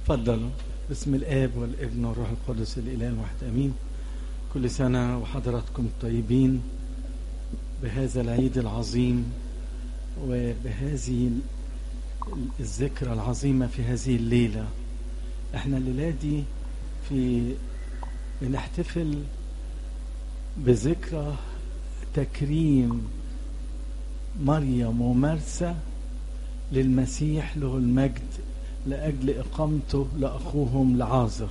تفضلوا باسم الاب والابن والروح القدس الاله الواحد امين كل سنه وحضراتكم طيبين بهذا العيد العظيم وبهذه الذكرى العظيمه في هذه الليله احنا الليله دي في بنحتفل بذكرى تكريم مريم ومرسى للمسيح له المجد لأجل إقامته لأخوهم لعازر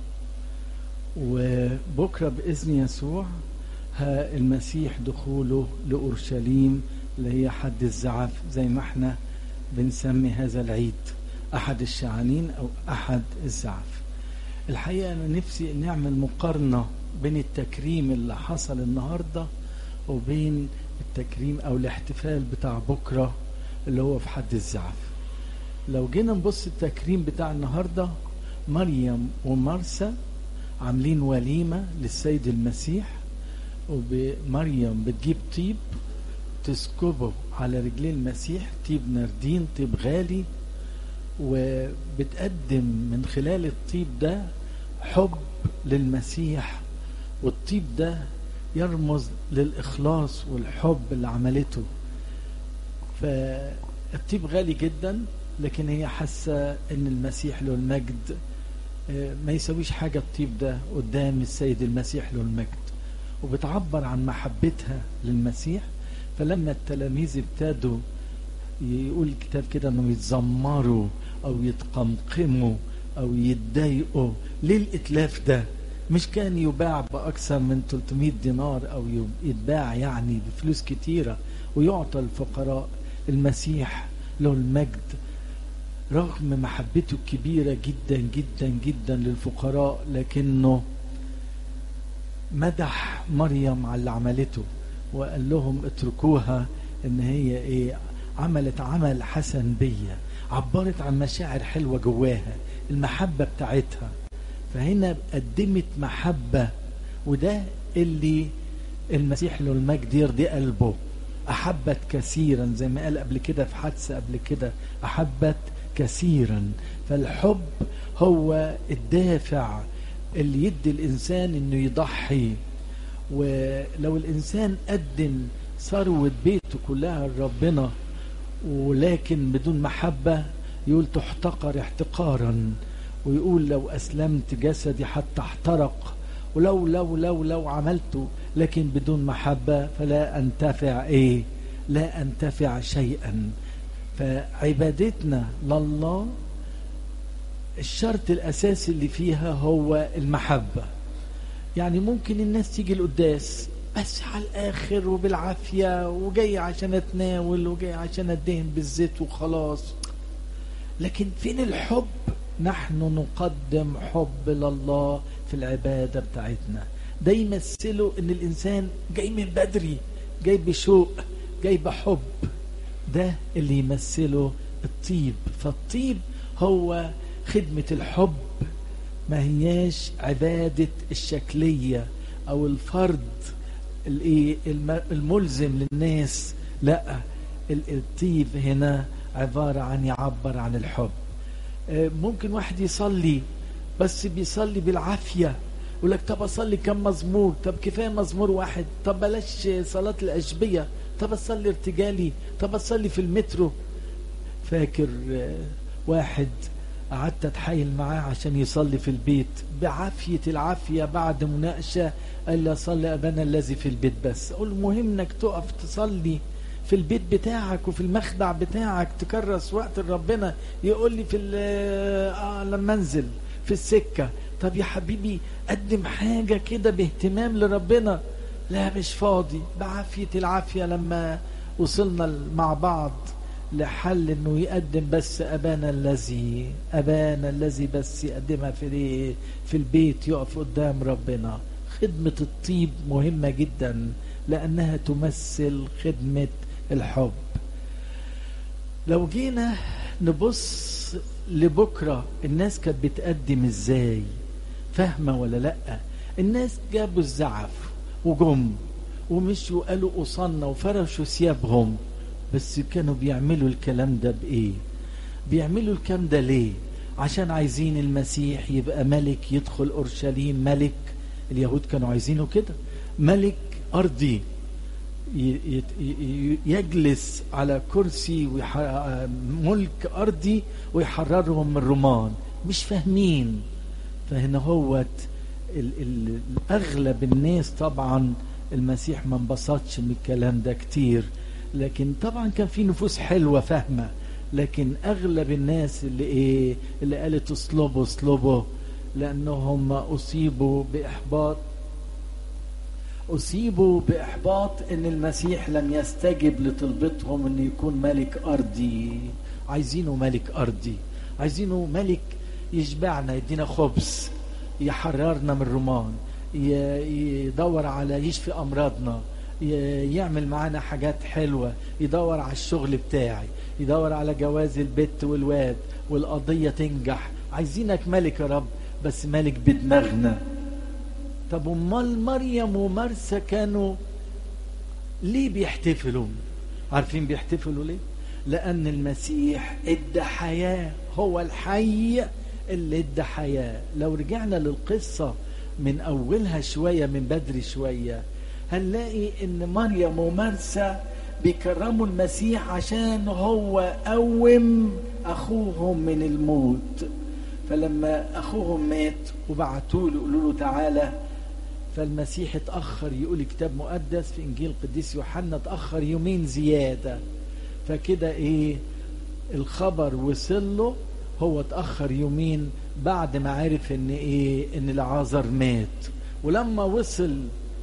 وبكرة بإذن يسوع ها المسيح دخوله لأورشليم اللي هي حد الزعف زي ما احنا بنسمي هذا العيد أحد الشعانين أو أحد الزعف الحقيقة أنا نفسي نعمل مقارنة بين التكريم اللي حصل النهاردة وبين التكريم أو الاحتفال بتاع بكرة اللي هو في حد الزعف لو جينا نبص التكريم بتاع النهارده مريم ومرسى عاملين وليمه للسيد المسيح ومريم بتجيب طيب تسكبه على رجلي المسيح طيب نردين طيب غالي وبتقدم من خلال الطيب ده حب للمسيح والطيب ده يرمز للإخلاص والحب اللي عملته فالطيب غالي جدا لكن هي حاسة ان المسيح له المجد ما يسويش حاجة الطيب ده قدام السيد المسيح له المجد وبتعبر عن محبتها للمسيح فلما التلاميذ ابتدوا يقول الكتاب كده انهم يتذمروا او يتقمقموا او يتضايقوا ليه الاتلاف ده مش كان يباع باكثر من 300 دينار او يتباع يعني بفلوس كتيره ويعطى الفقراء المسيح له المجد رغم محبته الكبيرة جدا جدا جدا للفقراء لكنه مدح مريم على اللي عملته وقال لهم اتركوها ان هي ايه عملت عمل حسن بيا عبرت عن مشاعر حلوة جواها المحبة بتاعتها فهنا قدمت محبة وده اللي المسيح له المجد يرضي قلبه أحبت كثيرا زي ما قال قبل كده في حادثة قبل كده أحبت كثيرا فالحب هو الدافع اللي يدي الإنسان إنه يضحي ولو الإنسان قدم ثروة بيته كلها لربنا ولكن بدون محبة يقول تحتقر احتقارا ويقول لو أسلمت جسدي حتى احترق ولو لو لو لو عملته لكن بدون محبة فلا أنتفع إيه لا أنتفع شيئا فعبادتنا لله الشرط الأساسي اللي فيها هو المحبة يعني ممكن الناس تيجي القداس بس على الآخر وبالعافية وجاي عشان أتناول وجاي عشان أدهن بالزيت وخلاص لكن فين الحب نحن نقدم حب لله في العبادة بتاعتنا ده يمثله ان الانسان جاي من بدري جاي بشوق جاي بحب ده اللي يمثله الطيب فالطيب هو خدمة الحب ما هياش عبادة الشكلية او الفرد الملزم للناس لا الطيب هنا عبارة عن يعبر عن الحب ممكن واحد يصلي بس بيصلي بالعافية يقول لك طب اصلي كم مزمور طب كفايه مزمور واحد طب بلاش صلاه الاشبيه طب اصلي ارتجالي طب اصلي في المترو فاكر واحد قعدت اتحايل معاه عشان يصلي في البيت بعافيه العافيه بعد مناقشه قال لي اصلي ابانا الذي في البيت بس اقول المهم انك تقف تصلي في البيت بتاعك وفي المخدع بتاعك تكرس وقت ربنا يقول لي في آه لما انزل في السكه طب يا حبيبي قدم حاجة كده باهتمام لربنا لا مش فاضي بعافية العافية لما وصلنا مع بعض لحل انه يقدم بس ابانا الذي ابانا الذي بس يقدمها في في البيت يقف قدام ربنا خدمة الطيب مهمة جدا لانها تمثل خدمة الحب لو جينا نبص لبكرة الناس كانت بتقدم ازاي فاهمة ولا لأ الناس جابوا الزعف وجم ومشوا قالوا قصنا وفرشوا ثيابهم بس كانوا بيعملوا الكلام ده بإيه بيعملوا الكلام ده ليه عشان عايزين المسيح يبقى ملك يدخل اورشليم ملك اليهود كانوا عايزينه كده ملك ارضي يجلس على كرسي ملك ارضي ويحررهم من الرومان مش فاهمين فهنا هوت اغلب الناس طبعا المسيح ما انبسطش من الكلام ده كتير لكن طبعا كان في نفوس حلوه فاهمه لكن اغلب الناس اللي ايه اللي قالت اصلبوا اصلبوا لانهم اصيبوا باحباط اصيبوا باحباط ان المسيح لم يستجب لطلبتهم انه يكون ملك ارضي عايزينه ملك ارضي عايزينه ملك يشبعنا يدينا خبز يحررنا من الرومان يدور على يشفي امراضنا يعمل معانا حاجات حلوة يدور على الشغل بتاعي يدور على جواز البت والواد والقضية تنجح عايزينك ملك يا رب بس ملك بدماغنا طب امال مريم ومرسى كانوا ليه بيحتفلوا عارفين بيحتفلوا ليه لان المسيح ادى حياة هو الحي اللي ادى حياة لو رجعنا للقصة من اولها شوية من بدري شوية هنلاقي ان مريم ومرسى بيكرموا المسيح عشان هو قوم اخوهم من الموت فلما اخوهم مات وبعتوا له يقولوا له تعالى فالمسيح اتاخر يقول كتاب مقدس في انجيل القديس يوحنا اتاخر يومين زياده فكده ايه الخبر وصل له هو اتاخر يومين بعد ما عرف ان ايه ان العازر مات ولما وصل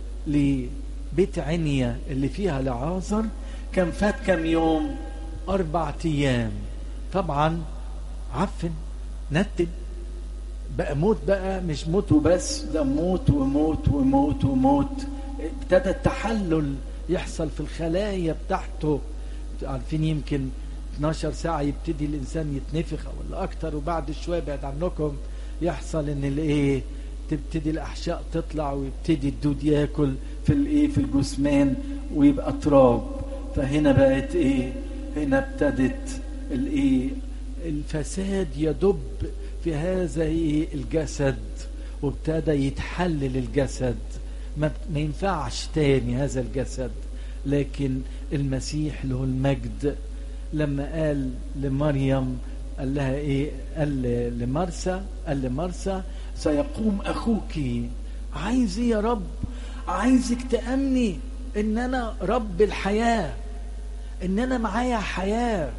لبيت عنيا اللي فيها لعازر كان فات كم يوم اربع ايام طبعا عفن نتن بقى موت بقى مش موت وبس ده موت وموت وموت وموت ابتدى التحلل يحصل في الخلايا بتاعته عارفين يمكن 12 ساعة يبتدي الإنسان يتنفخ ولا أكتر وبعد شوية بعد عنكم يحصل إن الإيه تبتدي الأحشاء تطلع ويبتدي الدود ياكل في الإيه في الجثمان ويبقى تراب فهنا بقت إيه هنا ابتدت الإيه الفساد يدب في هذا الجسد وابتدى يتحلل الجسد ما, ما ينفعش تاني هذا الجسد لكن المسيح له المجد لما قال لمريم قال لها ايه قال لمرسى قال لمرسى سيقوم اخوك عايز ايه يا رب عايزك تامني ان انا رب الحياه ان انا معايا حياه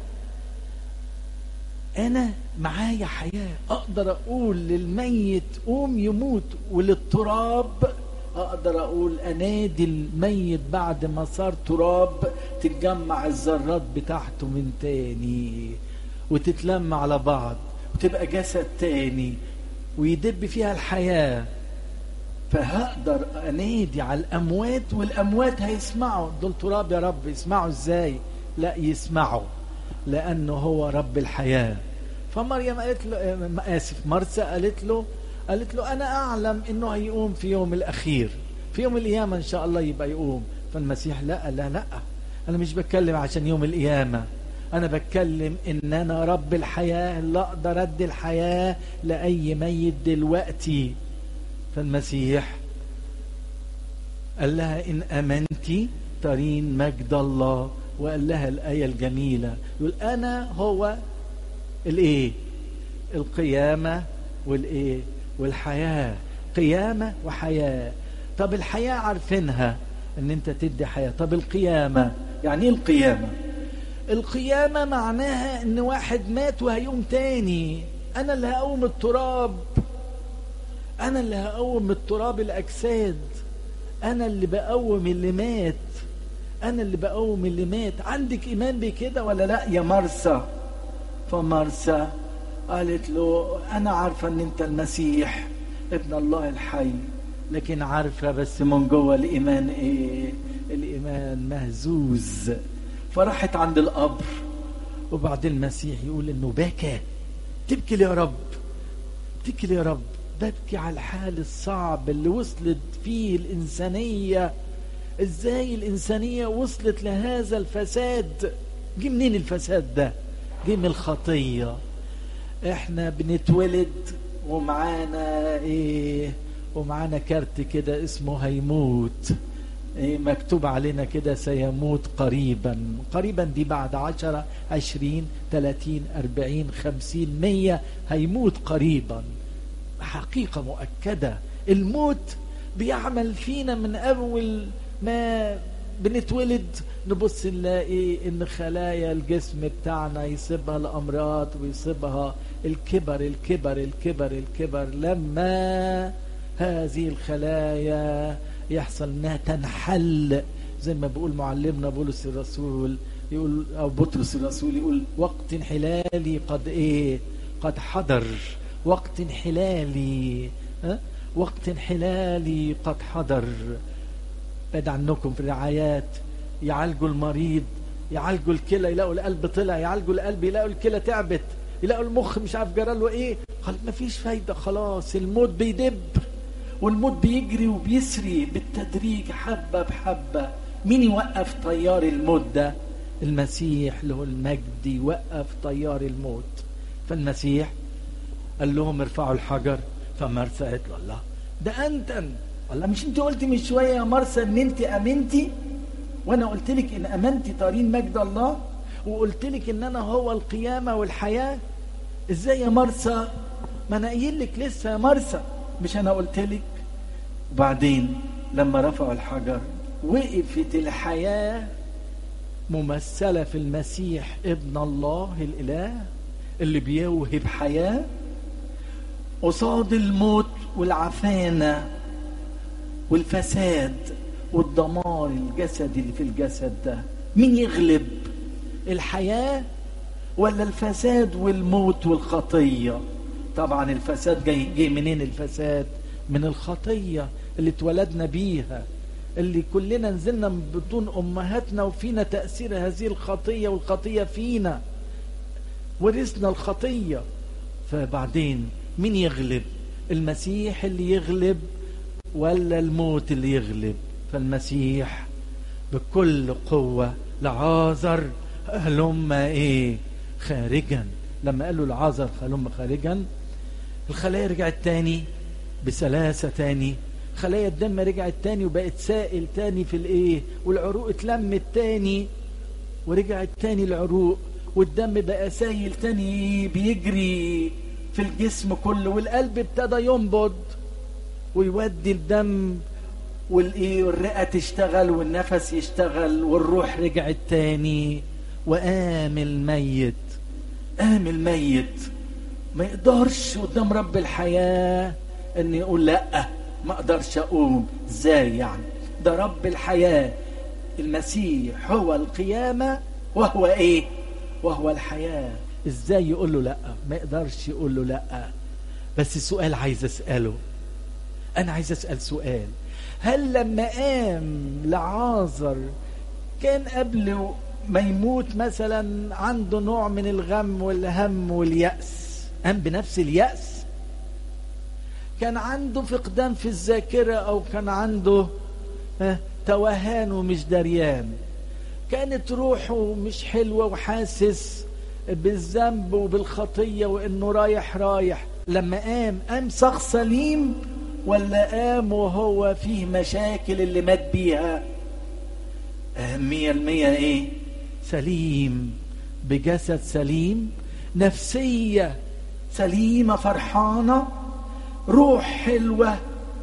انا معايا حياه اقدر اقول للميت قوم يموت وللتراب اقدر اقول انادي الميت بعد ما صار تراب تتجمع الذرات بتاعته من تاني وتتلم على بعض وتبقى جسد تاني ويدب فيها الحياه فهقدر انادي على الاموات والاموات هيسمعوا دول تراب يا رب يسمعوا ازاي لا يسمعوا لانه هو رب الحياه فمريم قالت له اسف مرسى قالت له قالت له انا اعلم انه هيقوم في يوم الاخير في يوم القيامه ان شاء الله يبقى يقوم فالمسيح لا لا لا انا مش بتكلم عشان يوم القيامه انا بتكلم ان انا رب الحياه اللي اقدر ادي الحياه لاي ميت دلوقتي فالمسيح قال لها ان امنتي ترين مجد الله وقال لها الايه الجميله يقول انا هو الايه القيامه والايه والحياه قيامه وحياه طب الحياه عارفينها ان انت تدي حياه طب القيامه يعني ايه القيامه القيامه معناها ان واحد مات وهيقوم تاني انا اللي هقوم التراب انا اللي هقوم التراب الاجساد انا اللي بقوم اللي مات انا اللي بقوم اللي مات عندك ايمان بكده ولا لا يا مرسى فمرسى قالت له انا عارفه ان انت المسيح ابن الله الحي لكن عارفه بس من جوه الايمان ايه الايمان مهزوز فراحت عند القبر وبعدين المسيح يقول انه بكى تبكي ليه يا رب تبكي ليه يا رب ببكي على الحال الصعب اللي وصلت فيه الانسانيه ازاي الانسانيه وصلت لهذا الفساد جه منين الفساد ده جه من الخطيه احنا بنتولد ومعانا ايه ومعانا كارت كده اسمه هيموت إيه مكتوب علينا كده سيموت قريبا قريبا دي بعد عشرة عشرين تلاتين أربعين خمسين مية هيموت قريبا حقيقة مؤكدة الموت بيعمل فينا من أول ما بنتولد نبص نلاقي ان خلايا الجسم بتاعنا يصيبها الامراض ويصيبها الكبر الكبر الكبر الكبر لما هذه الخلايا يحصل انها تنحل زي ما بيقول معلمنا بولس الرسول يقول او بطرس الرسول يقول وقت انحلالي قد ايه قد حضر وقت انحلالي ها وقت انحلالي قد حضر بعد عنكم في الرعايات يعالجوا المريض يعالجوا الكلى يلاقوا القلب طلع يعالجوا القلب يلاقوا الكلى تعبت يلاقوا المخ مش عارف جرى له ايه قال مفيش فايده خلاص الموت بيدب والموت بيجري وبيسري بالتدريج حبه بحبه مين يوقف طيار الموت ده المسيح له المجد يوقف طيار الموت فالمسيح قال لهم ارفعوا الحجر فمرسى قالت له الله ده انت الله مش انت قلت من شويه يا مرسى ان انت امنتي وانا قلت لك ان امنتي طارين مجد الله وقلت لك ان انا هو القيامه والحياه ازاي يا مرسى ما انا قايل لك لسه يا مرسى مش انا قلت لك وبعدين لما رفعوا الحجر وقفت الحياه ممثله في المسيح ابن الله الاله اللي بيوهب حياه قصاد الموت والعفانه والفساد والدمار الجسدي اللي في الجسد ده مين يغلب الحياة ولا الفساد والموت والخطية طبعا الفساد جاي, جاي منين الفساد من الخطية اللي اتولدنا بيها اللي كلنا نزلنا من بطون أمهاتنا وفينا تأثير هذه الخطية والخطية فينا ورثنا الخطية فبعدين مين يغلب المسيح اللي يغلب ولا الموت اللي يغلب فالمسيح بكل قوة لعازر هلم ايه خارجا لما قال له لعازر هلم خارجا الخلايا رجعت تاني بسلاسة تاني خلايا الدم رجعت تاني وبقت سائل تاني في الايه والعروق اتلمت تاني ورجعت تاني العروق والدم بقى سايل تاني بيجري في الجسم كله والقلب ابتدى ينبض ويودي الدم والايه والرئه تشتغل والنفس يشتغل والروح رجعت تاني وقام الميت قام الميت ما يقدرش قدام رب الحياه ان يقول لا ما اقدرش اقوم ازاي يعني ده رب الحياه المسيح هو القيامه وهو ايه وهو الحياه ازاي يقول له لا ما يقدرش يقول له لا بس السؤال عايز اساله انا عايز اسال سؤال هل لما قام لعازر كان قبل ما يموت مثلا عنده نوع من الغم والهم واليأس قام بنفس اليأس كان عنده فقدان في الذاكرة أو كان عنده توهان ومش دريان كانت روحه مش حلوة وحاسس بالذنب وبالخطية وإنه رايح رايح لما قام قام شخص سليم ولا قام وهو فيه مشاكل اللي مات بيها مية المية ايه سليم بجسد سليم نفسية سليمة فرحانة روح حلوة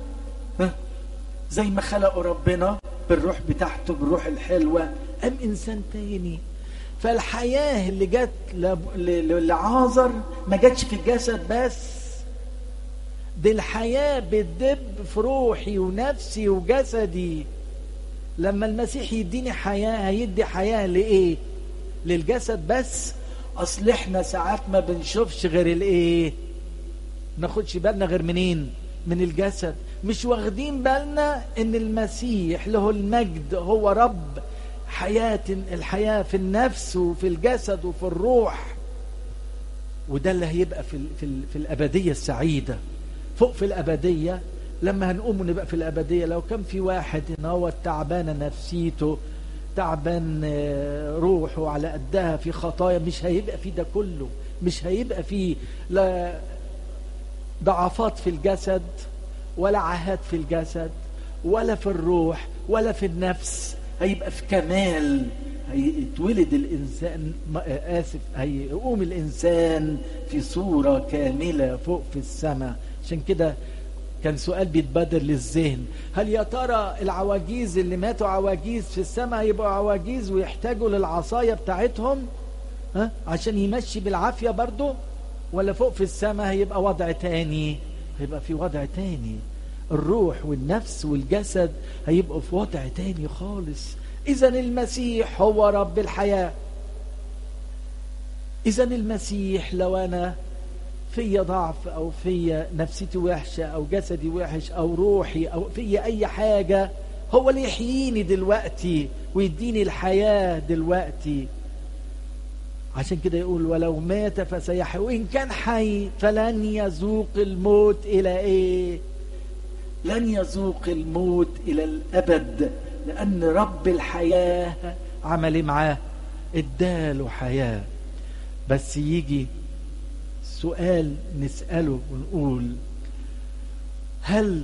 زي ما خلقوا ربنا بالروح بتاعته بالروح الحلوة قام إنسان تاني فالحياة اللي جت لعازر ما جاتش في الجسد بس دي الحياة بتدب في روحي ونفسي وجسدي لما المسيح يديني حياة هيدي حياة لإيه للجسد بس أصل إحنا ساعات ما بنشوفش غير الإيه ناخدش بالنا غير منين من الجسد مش واخدين بالنا ان المسيح له المجد هو رب حياة الحياة في النفس وفي الجسد وفي الروح وده اللي هيبقى في, في, في الأبدية السعيدة فوق في الأبدية لما هنقوم ونبقى في الأبدية لو كان في واحد ان هو تعبان نفسيته تعبان روحه على قدها في خطايا مش هيبقى في ده كله مش هيبقى فيه لا ضعفات في الجسد ولا عاهات في الجسد ولا في الروح ولا في النفس هيبقى في كمال هيتولد الإنسان آسف هيقوم الإنسان في صورة كاملة فوق في السماء عشان كده كان سؤال بيتبادر للذهن هل يا ترى العواجيز اللي ماتوا عواجيز في السماء هيبقوا عواجيز ويحتاجوا للعصاية بتاعتهم ها عشان يمشي بالعافية برضو ولا فوق في السماء هيبقى وضع تاني هيبقى في وضع تاني الروح والنفس والجسد هيبقوا في وضع تاني خالص اذا المسيح هو رب الحياة اذا المسيح لو انا في ضعف او في نفسيتي وحشة او جسدي وحش او روحي او في اي حاجة هو اللي يحييني دلوقتي ويديني الحياة دلوقتي عشان كده يقول ولو مات فسيحيى وإن كان حي فلن يذوق الموت إلى إيه لن يذوق الموت إلى الأبد لأن رب الحياة عمل معاه اداله حياة بس يجي سؤال نسأله ونقول هل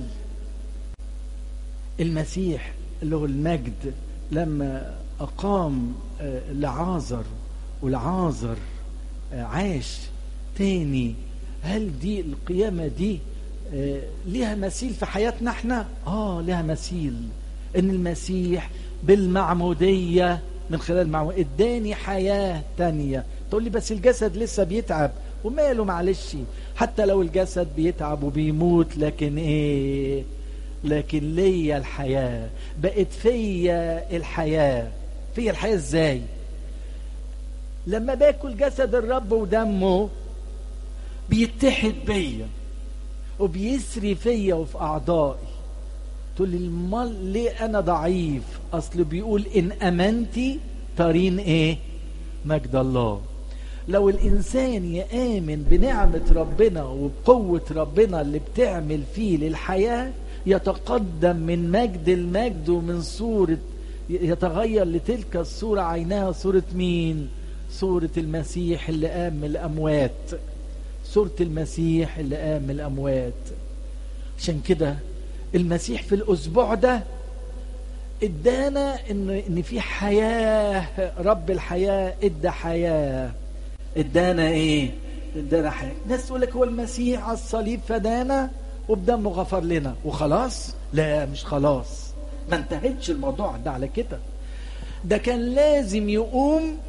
المسيح اللي هو المجد لما أقام لعازر والعازر عاش تاني هل دي القيامة دي ليها مثيل في حياتنا احنا اه ليها مثيل ان المسيح بالمعمودية من خلال المعمودية اداني حياة تانية تقول لي بس الجسد لسه بيتعب وماله معلش حتى لو الجسد بيتعب وبيموت لكن ايه لكن ليا الحياة بقت فيا الحياة فيا الحياة ازاي لما باكل جسد الرب ودمه بيتحد بيا وبيسري فيا وفي اعضائي تقول لي المال ليه انا ضعيف اصل بيقول ان امنتي ترين ايه مجد الله لو الانسان يامن بنعمه ربنا وبقوه ربنا اللي بتعمل فيه للحياه يتقدم من مجد المجد ومن صوره يتغير لتلك الصوره عينها صوره مين صورة المسيح اللي قام من الأموات صورة المسيح اللي قام من الأموات عشان كده المسيح في الأسبوع ده ادانا ان ان في حياه رب الحياه ادى حياه ادانا ايه ادانا حياه ناس تقول لك هو المسيح على الصليب فدانا وبدمه غفر لنا وخلاص لا مش خلاص ما انتهتش الموضوع ده على كده ده كان لازم يقوم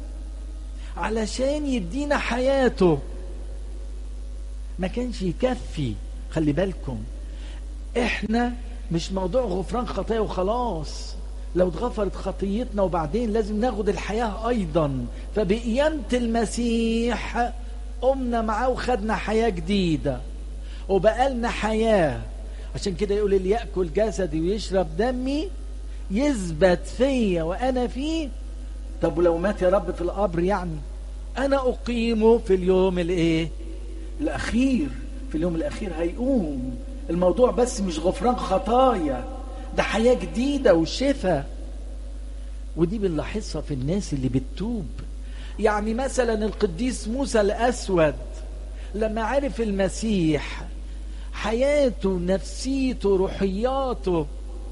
علشان يدينا حياته ما كانش يكفي خلي بالكم احنا مش موضوع غفران خطايا وخلاص لو اتغفرت خطيتنا وبعدين لازم ناخد الحياة ايضا فبقيامة المسيح قمنا معاه وخدنا حياة جديدة وبقالنا حياة عشان كده يقول اللي يأكل جسدي ويشرب دمي يثبت فيا وانا فيه طب ولو مات يا رب في القبر يعني انا اقيمه في اليوم الايه الاخير في اليوم الاخير هيقوم الموضوع بس مش غفران خطايا ده حياة جديدة وشفاء ودي بنلاحظها في الناس اللي بتتوب يعني مثلا القديس موسى الأسود لما عرف المسيح حياته نفسيته روحياته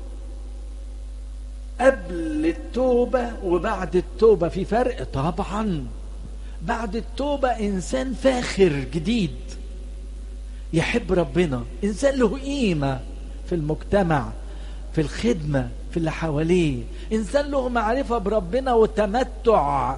قبل التوبة وبعد التوبة في فرق طبعا بعد التوبة إنسان فاخر جديد يحب ربنا إنسان له قيمة في المجتمع في الخدمة في اللي حواليه إنسان له معرفة بربنا وتمتع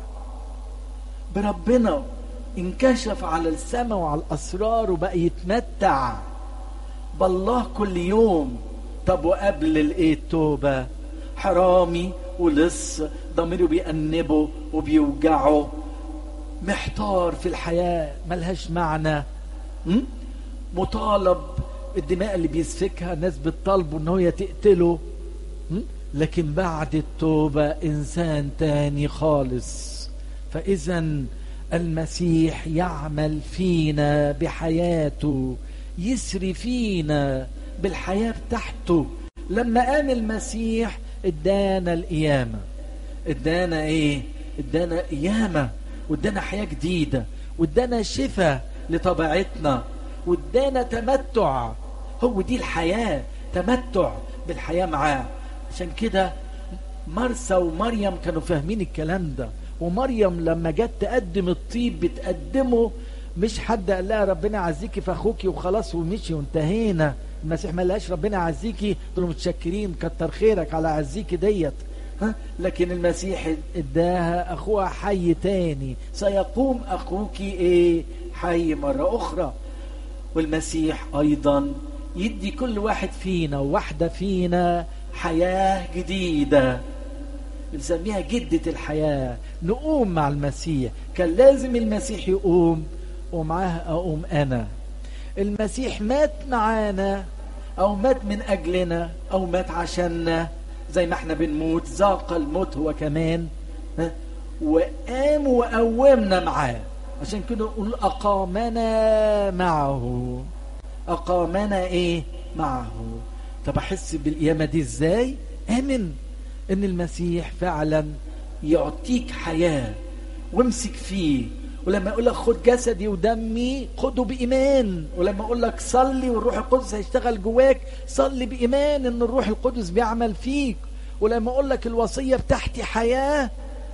بربنا انكشف على السماء وعلى الأسرار وبقى يتمتع بالله كل يوم طب وقبل الايه التوبة حرامي ولص ضميره بيأنبه وبيوجعه محتار في الحياة ملهاش معنى م? مطالب الدماء اللي بيسفكها الناس بتطالبه ان هي تقتله م? لكن بعد التوبة انسان تاني خالص فاذا المسيح يعمل فينا بحياته يسري فينا بالحياة بتاعته لما قام المسيح ادانا القيامة ادانا ايه ادانا قيامة وادانا حياة جديدة وادانا شفاء لطبيعتنا وادانا تمتع هو دي الحياة تمتع بالحياة معاه عشان كده مرسى ومريم كانوا فاهمين الكلام ده ومريم لما جت تقدم الطيب بتقدمه مش حد قال لها ربنا يعزيكي في اخوكي وخلاص ومشي وانتهينا المسيح ما قالهاش ربنا يعزيكي دول متشكرين كتر خيرك على عزيكي ديت ها لكن المسيح اداها اخوها حي تاني سيقوم اخوك ايه حي مرة اخرى والمسيح ايضا يدي كل واحد فينا وواحدة فينا حياة جديدة بنسميها جدة الحياة نقوم مع المسيح كان لازم المسيح يقوم ومعاه أقوم أنا المسيح مات معانا أو مات من أجلنا أو مات عشاننا زي ما احنا بنموت ذاق الموت هو كمان ها؟ وقام وقومنا معاه عشان كده نقول أقامنا معه أقامنا إيه معه طب أحس بالقيامة دي إزاي آمن إن المسيح فعلا يعطيك حياة وامسك فيه ولما يقول لك خد جسدي ودمي خده بإيمان ولما يقول لك صلي والروح القدس هيشتغل جواك صلي بإيمان إن الروح القدس بيعمل فيك ولما أقول لك الوصية بتاعتي حياة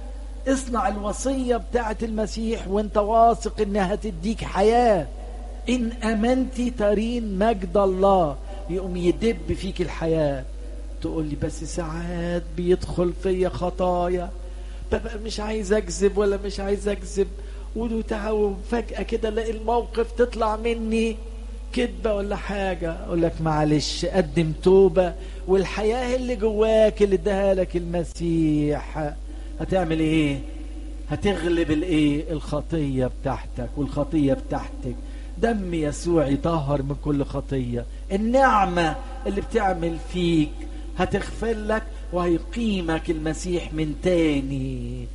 اصنع الوصية بتاعت المسيح وانت واثق انها تديك حياة ان امنت ترين مجد الله يقوم يدب فيك الحياة تقول لي بس ساعات بيدخل فيا خطايا ببقى مش عايز اكذب ولا مش عايز اكذب وفجأة كده الاقي الموقف تطلع مني كذبة ولا حاجة اقول لك معلش قدم توبة والحياة اللي جواك اللي اداها لك المسيح هتعمل ايه هتغلب الايه الخطية بتاعتك والخطية بتاعتك دم يسوع يطهر من كل خطية النعمة اللي بتعمل فيك هتغفر لك وهيقيمك المسيح من تاني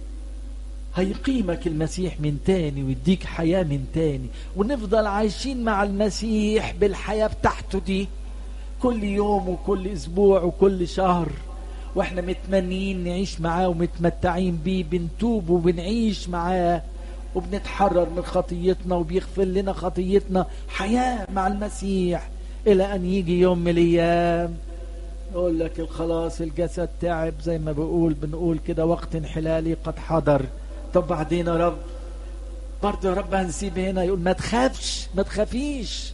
هيقيمك المسيح من تاني ويديك حياة من تاني ونفضل عايشين مع المسيح بالحياة بتاعته دي كل يوم وكل اسبوع وكل شهر واحنا متمنين نعيش معاه ومتمتعين بيه بنتوب وبنعيش معاه وبنتحرر من خطيتنا وبيغفر لنا خطيتنا حياة مع المسيح إلى أن يجي يوم من الأيام يقول لك الخلاص الجسد تعب زي ما بقول بنقول كده وقت انحلالي قد حضر طب بعدين يا رب برضه يا رب هنسيب هنا يقول ما تخافش ما تخافيش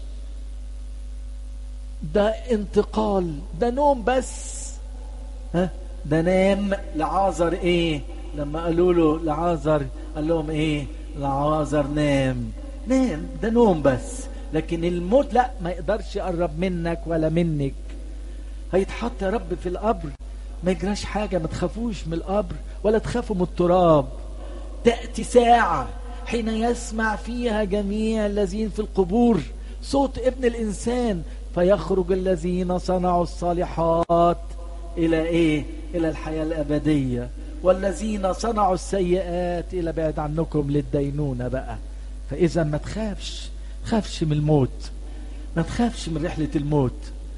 ده انتقال ده نوم بس ها ده نام لعازر ايه لما قالوا له لعازر قال لهم ايه لعازر نام نام ده نوم بس لكن الموت لا ما يقدرش يقرب منك ولا منك هيتحط يا رب في القبر ما يجراش حاجة ما تخافوش من القبر ولا تخافوا من التراب تأتي ساعة حين يسمع فيها جميع الذين في القبور صوت ابن الإنسان فيخرج الذين صنعوا الصالحات إلى إيه إلى الحياة الأبدية والذين صنعوا السيئات إلى بعد عنكم للدينونة بقى فإذا ما تخافش تخافش من الموت ما تخافش من رحلة الموت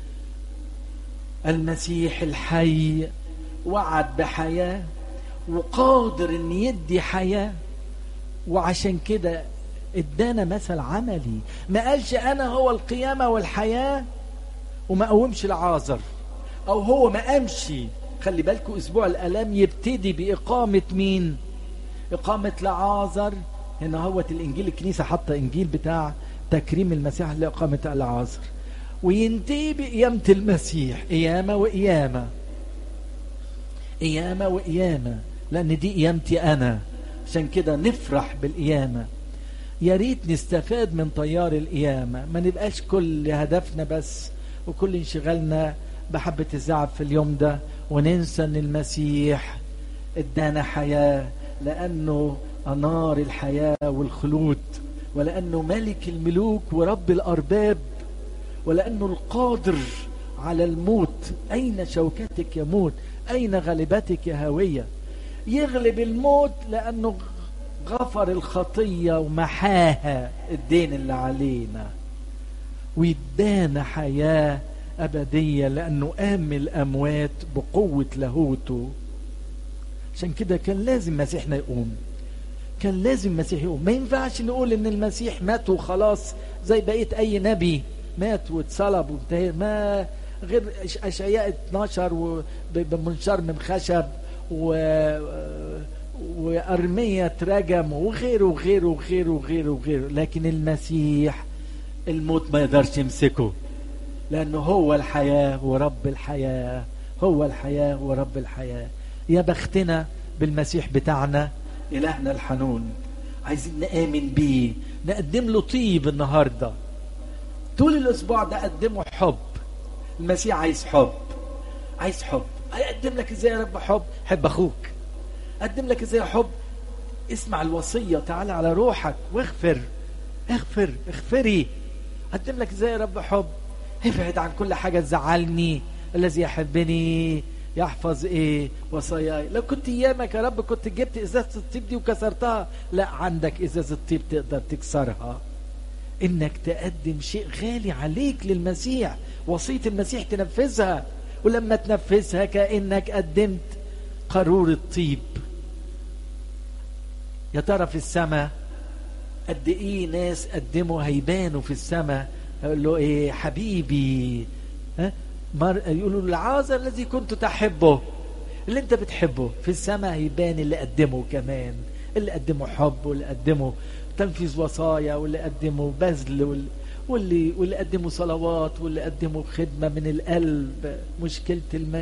المسيح الحي وعد بحياة وقادر ان يدي حياة وعشان كده ادانا مثل عملي ما قالش انا هو القيامة والحياة وما قومش العازر او هو ما قامش خلي بالكم اسبوع الالام يبتدي باقامة مين اقامة لعازر هنا هوت الانجيل الكنيسة حاطه انجيل بتاع تكريم المسيح لاقامة العازر وينتهي بقيامة المسيح قيامة وقيامة قيامة وقيامة لأن دي قيامتي أنا عشان كده نفرح بالقيامة يا ريت نستفاد من طيار القيامة ما نبقاش كل هدفنا بس وكل انشغالنا بحبة الزعب في اليوم ده وننسى ان المسيح ادانا حياة لأنه أنار الحياة والخلود ولأنه ملك الملوك ورب الأرباب ولأنه القادر على الموت أين شوكتك يا موت أين غلبتك يا هاوية يغلب الموت لأنه غفر الخطية ومحاها الدين اللي علينا ويدانا حياة أبدية لأنه قام الأموات بقوة لاهوته عشان كده كان لازم مسيحنا يقوم كان لازم المسيح يقوم ما ينفعش نقول ان المسيح مات وخلاص زي بقية اي نبي مات واتصلب وانتهى ما غير اشعياء 12 بمنشار من خشب و وارميه اترجم وغيره وغيره وغيره وغيره وغيره لكن المسيح الموت ما يقدرش يمسكه لانه هو الحياه ورب الحياه هو الحياه ورب الحياه يا بختنا بالمسيح بتاعنا إلهنا الحنون عايزين نآمن بيه نقدم له طيب النهاردة طول الأسبوع ده قدمه حب المسيح عايز حب عايز حب أقدم لك إزاي يا رب حب حب أخوك أقدم لك إزاي حب اسمع الوصية تعالى على روحك واغفر اغفر اغفري أقدم لك إزاي يا رب حب ابعد عن كل حاجة تزعلني الذي يحبني يحفظ ايه وصاياي لو كنت ايامك يا رب كنت جبت ازازه الطيب دي وكسرتها لا عندك ازازه طيب تقدر تكسرها انك تقدم شيء غالي عليك للمسيح وصيه المسيح تنفذها ولما تنفذها كانك قدمت قارور الطيب يا ترى في السماء قد ايه ناس قدموا هيبانوا في السماء يقول له ايه حبيبي ها مر... يقولوا العازر الذي كنت تحبه اللي انت بتحبه في السماء هيبان اللي قدمه كمان اللي قدمه حب واللي قدمه تنفيذ وصايا واللي قدمه بذل واللي واللي واللي قدموا صلوات واللي قدموا خدمة من القلب مشكلة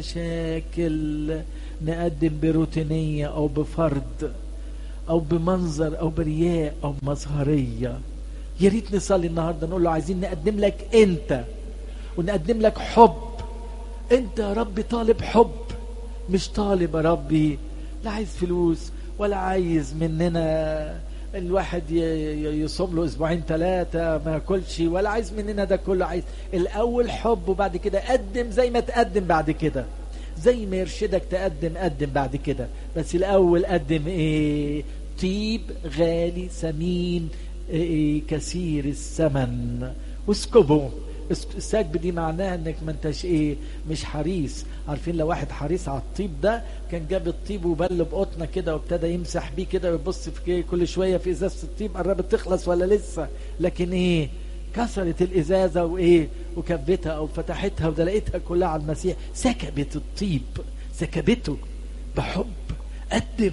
المشاكل نقدم بروتينية أو بفرض أو بمنظر أو برياء أو مظهرية يا ريت نصلي النهارده نقول له عايزين نقدم لك أنت ونقدم لك حب انت يا ربي طالب حب مش طالب يا ربي لا عايز فلوس ولا عايز مننا الواحد يصوم له اسبوعين ثلاثة ما ياكلش ولا عايز مننا ده كله عايز الاول حب وبعد كده قدم زي ما تقدم بعد كده زي ما يرشدك تقدم قدم بعد كده بس الاول قدم ايه طيب غالي ثمين إيه كثير الثمن واسكبه السكب دي معناها انك ما انتش ايه مش حريص عارفين لو واحد حريص على الطيب ده كان جاب الطيب وبل بقطنه كده وابتدى يمسح بيه كده ويبص في كل شويه في ازازه الطيب قربت تخلص ولا لسه لكن ايه كسرت الازازه وايه وكبتها او فتحتها وده لقيتها كلها على المسيح سكبت الطيب سكبته بحب قدم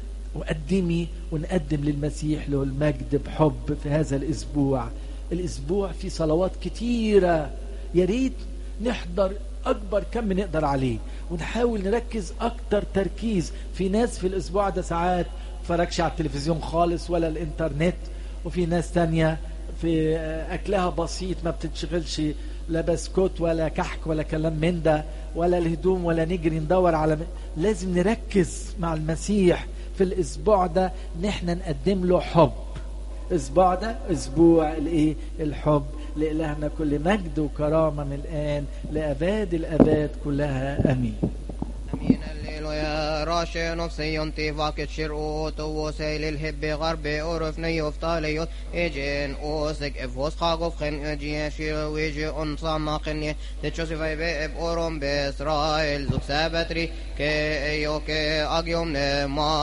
وقدمي ونقدم للمسيح له المجد بحب في هذا الاسبوع الاسبوع في صلوات كتيره يا ريت نحضر اكبر كم نقدر عليه ونحاول نركز اكتر تركيز في ناس في الاسبوع ده ساعات فركش على التلفزيون خالص ولا الانترنت وفي ناس تانية في اكلها بسيط ما بتتشغلش لا بسكوت ولا كحك ولا كلام من ده ولا الهدوم ولا نجري ندور على لازم نركز مع المسيح في الاسبوع ده ان احنا نقدم له حب اسبوع ده اسبوع الايه الحب لالهنا كل مجد وكرامه من الان لاباد الاباد كلها امين امين الليلويا راشي نفسي ينتي فاكت شرقوت وسيل الهب غرب أورف نيوف طاليوت إجين أوسك إفوس خاقوف خن إجي شير ويجي أنصا ماقني تتشوسي في بيب أورم بإسرائيل زوك سابتري كي إيو كي أجيوم نما